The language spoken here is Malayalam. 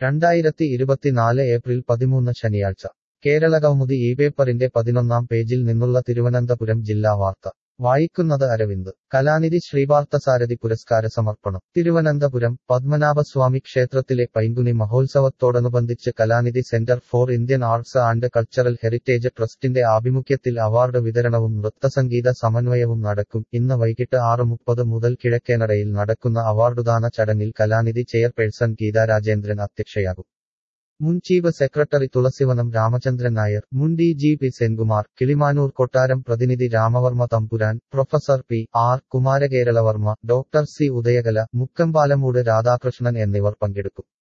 രണ്ടായിരത്തി ഇരുപത്തിനാല് ഏപ്രിൽ പതിമൂന്ന് ശനിയാഴ്ച കേരള കൗമുദി ഈ പേപ്പറിന്റെ പതിനൊന്നാം പേജിൽ നിന്നുള്ള തിരുവനന്തപുരം ജില്ലാ വാർത്ത വായിക്കുന്നത് അരവിന്ദ് കലാനിധി ശ്രീപാർത്ഥസാരഥി പുരസ്കാര സമർപ്പണം തിരുവനന്തപുരം പത്മനാഭസ്വാമി ക്ഷേത്രത്തിലെ പൈങ്കുനി മഹോത്സവത്തോടനുബന്ധിച്ച് Kalanidhi centre for Indian arts and cultural heritage ട്രസ്റ്റിന്റെ ആഭിമുഖ്യത്തിൽ അവാർഡ് വിതരണവും നൃത്തസംഗീത സമന്വയവും നടക്കും ഇന്ന് വൈകിട്ട് ആറ് മുപ്പത് മുതൽ കിഴക്കേനടയിൽ നടക്കുന്ന അവാർഡുദാന ചടങ്ങിൽ കലാനിധി ചെയർപേഴ്സൺ ഗീതാ രാജേന്ദ്രൻ അധ്യക്ഷയാകും മുൻ ചീഫ് സെക്രട്ടറി തുളസിവനം രാമചന്ദ്രൻ നായർ മുൻ D G P Senkumar Kilimanoor കൊട്ടാരം പ്രതിനിധി Ramavarma Thampuran professor P R Kumarakeralavarma doctor C Udayakala Mukkampalamoodu Radhakrishnan എന്നിവർ പങ്കെടുക്കും